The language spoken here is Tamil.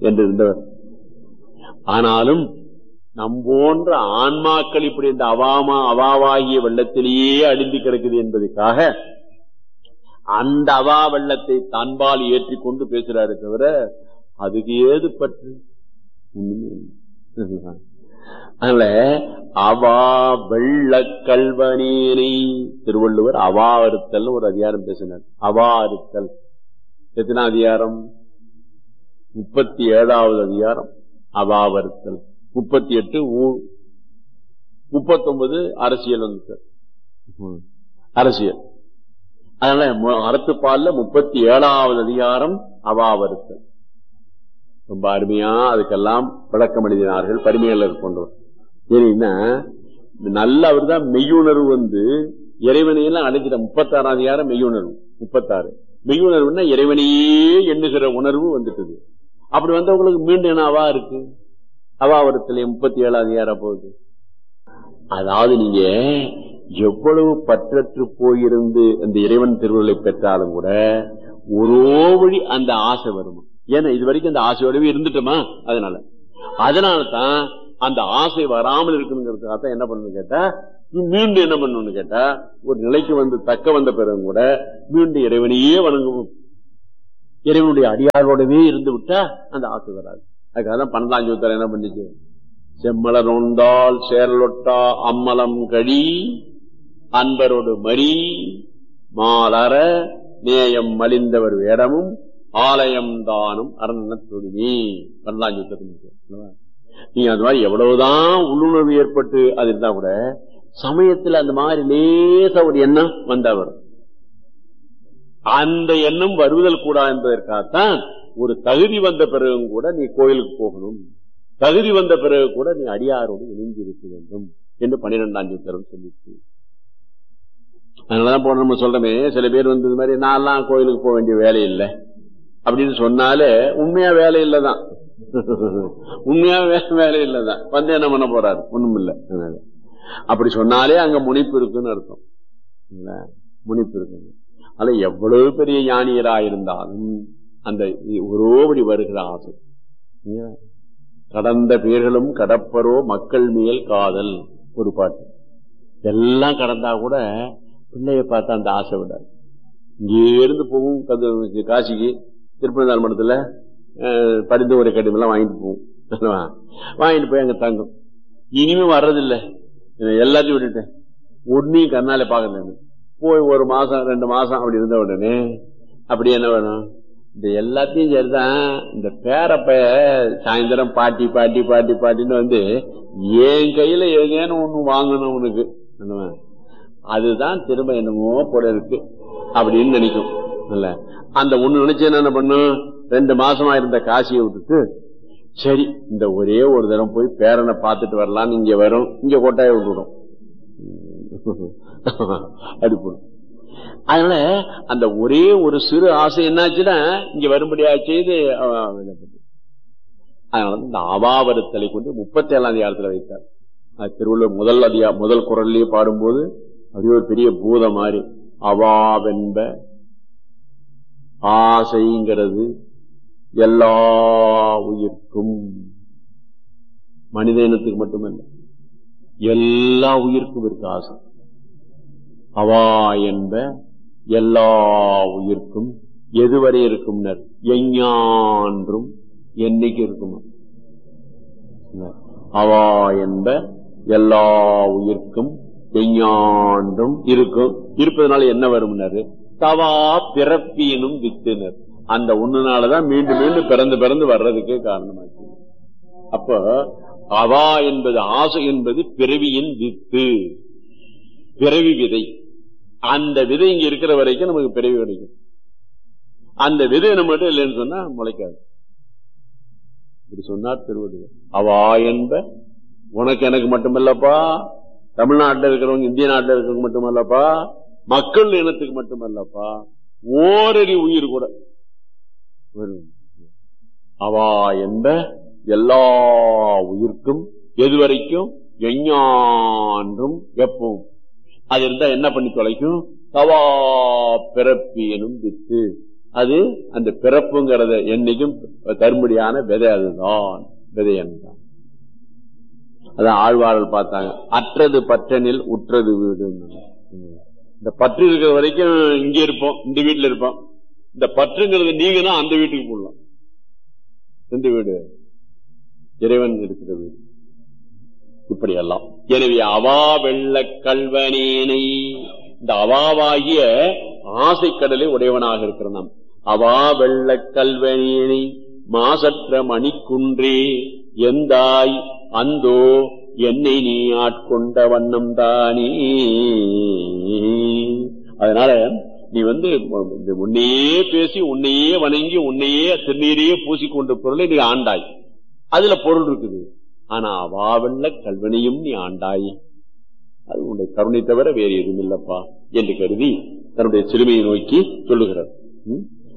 என்று இருந்தவர் ஆனாலும் நம் போன்ற ஆன்மாக்கள் இப்படி இந்த அவாமா அவாவாகிய வெள்ளத்திலேயே அழிந்து கிடக்குது என்பதற்காக அந்த அவா வெள்ளத்தை தன்பால் ஏற்றி கொண்டு பேசுறாரு தவிர அதுக்கு ஏது பற்று ஒண்ணுமே இல்லை. அதனால அவா வெள்ள கல்வனேனை திருவள்ளுவர் அவா அறுத்தல் ஒரு அதிகாரம் பேசினார் அவா அறுத்தல் எத்தனை அதிகாரம் முப்பத்தி ஏழாவது அதிகாரம் அவாவறுத்தல் முப்பத்தி எட்டு முப்பத்தி ஒன்பது அரசியல் வந்து சார் ம். அரசியல் அதனால மு- அறத்துப்பால்ல முப்பத்தி ஏழாவது அதிகாரம் அவாவறுத்தல் ரொம்ப அருமையா அதுக்கெல்லாம் விளக்கம் எழுதினார்கள் பரிமையாளர் போன்றவர் ஏன்னா நல்ல அவர் தான் மெய்யுணர்வு வந்து இறைவனையெல்லாம் அடைஞ்சிட்ட முப்பத்தாறாம் அதிகாரம் மெய்யுணர்வு முப்பத்தாறு மெய்யுணர்வுன்னா இறைவனையே எண்ணுகிற உணர்வு வந்துட்டது அப்படி வந்தவங்களுக்கு மீண்டும் என்ன அவா இருக்கு அவாவரத்துல முப்பத்தி ஏழாம் அதிகாரம் போகுது அதாவது நீங்க எவ்வளவு பற்றற்று போயிருந்து அந்த இறைவன் திருவுருளை பெற்றாலும் கூட ஒரு வழி அந்த ஆசை வருமா ஏன்னா இது வரைக்கும் அந்த ஆசையோடவே இருந்துட்டோமா அதனால அதனால தான் அந்த ஆசை வராமல் இருக்கணுங்கிறதுக்காக தான் என்ன பண்ணணும் கேட்டா நீ மீண்டும் என்ன பண்ணணும்னு கேட்டா ஒரு நிலைக்கு வந்து தக்க வந்த பிறகு கூட மீண்டும் இறைவனையே வணங்கவும் இறைவனுடைய அடியாரோடவே இருந்து விட்டா அந்த ஆசை வராது அதுக்காக தான் பன்னெண்டாம் என்ன பண்ணிச்சு செம்மலர் உண்டால் சேரலொட்டா அம்மலம் கழி அன்பரோடு மரி மாலர நேயம் மலிந்தவர் வேடமும் ஆலயம் தானும் அரண தொழுமி பன்னெண்டாம் நீங்க அது மாதிரி எவ்வளவுதான் உள்ளுணர்வு ஏற்பட்டு அது இருந்தா கூட சமயத்துல அந்த மாதிரி லேசா ஒரு எண்ணம் வந்தா வரும் அந்த எண்ணம் வருவதல் கூடாது என்பதற்காகத்தான் ஒரு தகுதி வந்த பிறகும் கூட நீ கோயிலுக்கு போகணும் தகுதி வந்த பிறகு கூட நீ அடியாரோடு இணைந்து இருக்க வேண்டும் என்று பன்னிரெண்டாம் சூத்திரம் சொல்லிச்சு அதனாலதான் போன நம்ம சொல்றோமே சில பேர் வந்து இது மாதிரி நான்லாம் கோயிலுக்கு போக வேண்டிய வேலை இல்லை அப்படின்னு சொன்னாலே உண்மையா வேலை இல்லதான் உண்மையா வே- வேலை இல்லதான் வந்து என்ன பண்ண போறாரு ஒண்ணும் இல்ல அதனால. அப்படி சொன்னாலே அங்க முனிப்பு இருக்குன்னு அர்த்தம் இல்ல? முனிப்பு இருக்கு அதுல எவ்வளவு பெரிய ஞானியரா இருந்தாலும் அந்த ஒரோபடி வருகிற ஆசை இல்லையா? கடந்த பேர்களும் கடப்பரோ மக்கள் மேல் காதல் ஒரு பாட்டு எல்லாம் கடந்தா கூட பிள்ளைய பார்த்தா அந்த ஆசை விடாது இங்கே இருந்து போகும் கது- காசிக்கு திருப்பதினார் மடத்துல அஹ், பரிந்துரை கடிதம் வாங்கிட்டு போகும் அல்லவா? வாங்கிட்டு போய் அங்க தங்கும் இனிமே வர்றதில்லை இதை எல்லாத்தையும் விட்டுட்டேன் ஒன்னையும் கண்ணால பாக்குறேன் போய் ஒரு மாசம் ரெண்டு மாசம் அப்படி இருந்த உடனே அப்படி என்ன வேணும் இந்த எல்லாத்தையும் சரிதான் இந்த பேரப்ப சாயந்தரம் பாட்டி பாட்டி பாட்டி பாட்டின்னு வந்து என் கையில ஏதேனும் ஒண்ணு வாங்கணும் உனக்கு என்னவா? அதுதான் திரும்ப என்னமோ போல இருக்கு அப்படின்னு நினைக்கும் இல்ல அந்த ஒண்ணு நினைச்சு என்ன பண்ணும் ரெண்டு மாசமா இருந்த காசியை விட்டுட்டு சரி இந்த ஒரே ஒரு தடவை போய் பேரனை பார்த்துட்டு வரலாம்னு இங்க வரும் இங்க கொட்டாய விட்டுடும் அடிப்படும் அதனால அந்த ஒரே ஒரு சிறு ஆசை என்னாச்சுன்னா இங்க வரும்படியா செய்து அவன் விடப்பட்டு. அதனால இந்த அபாவரத்தலை கொண்டு முப்பத்தி ஏழாம் அதிகாரத்துல வைத்தார் அது திருவள்ளுவர் முதல் அதிகா முதல் குரல்லையே பாடும்போது அது ஒரு பெரிய பூத மாதிரி அவாவென்ப ஆசைங்கிறது எல்லா உயிர்க்கும் மனித இனத்துக்கு மட்டுமல்ல எல்லா உயிர்க்கும் இருக்கு ஆசை அவா என்ப எல்லா உயிர்க்கும் எதுவரை இருக்கும்னர் எஞ்ஞான்றும் என்னைக்கு இருக்குமா அவா என்ப எல்லா உயிர்க்கும் எஞ்ஞான்றும் இருக்கும் இருப்பதனால என்ன வரும்னாரு தவா பிறப்பினும் வித்துனர் அந்த ஒண்ணுனாலதான் மீண்டும் மீண்டும் பிறந்து பிறந்து வர்றதுக்கு காரணமாச்சு அப்ப அவா என்பது ஆசை என்பது பிறவியின் வித்து பிறவி விதை அந்த விதை இங்க இருக்கிற வரைக்கும் நமக்கு பிறவி கிடைக்கும் அந்த விதை நம்மகிட்ட இல்லைன்னு சொன்னா முளைக்காது இப்படி சொன்னார் திருவள்ளுவர் அவா என்ப உனக்கு எனக்கு மட்டுமல்லப்பா தமிழ்நாட்டில் இருக்கிறவங்க இந்திய நாட்டில் இருக்கிறவங்க மட்டுமல்லப்பா மக்கள் இனத்துக்கு மட்டுமல்லப்பா ஓரடி உயிர் கூட வரும். அவா என்ப எல்லா உயிர்க்கும் எதுவரைக்கும் எஞ்ஞான்றும் எப்பவும் அது இருந்தா என்ன பண்ணி தொலைக்கும் தவா பிறப்பி எனும் வித்து அது அந்த பிறப்புங்கிறத என்னைக்கும் தரும்படியான விதை அதுதான் விதை என்றான் அதான் ஆழ்வார்கள் பார்த்தாங்க அற்றது பற்றனில் உற்றது வீடு இந்த பற்று இருக்கிற வரைக்கும் இங்க இருப்போம் இந்த வீட்டுல இருப்போம் இந்த பற்றுங்கிறது நீங்கன்னா அந்த வீட்டுக்கு போடலாம் எந்த வீடு இறைவன் இருக்கிற வீடு இப்படி எல்லாம் எனவே அவா வெள்ள கல்வனேனை இந்த அவாவாகிய ஆசைக்கடலை உடையவனாக இருக்கிற நாம் அவா வெள்ள கல்வனேனை மாசற்ற மணிக்குன்றே எந்தாய் அந்தோ என்னை நீ ஆட்கொண்ட வண்ணம் தானே அதனால நீ வந்து உன்னையே பேசி உன்னையே வணங்கி உன்னையே திருநீரையே பூசிக்கொண்ட பொருளை நீ ஆண்டாய் அதுல பொருள் இருக்குது ஆனா அவாவெல்ல கல்வனையும் நீ ஆண்டாய் அது உன்னுடைய கருணை தவிர வேறு எதுவும் இல்லப்பா என்று கருதி தன்னுடைய சிறுமையை நோக்கி சொல்லுகிறார்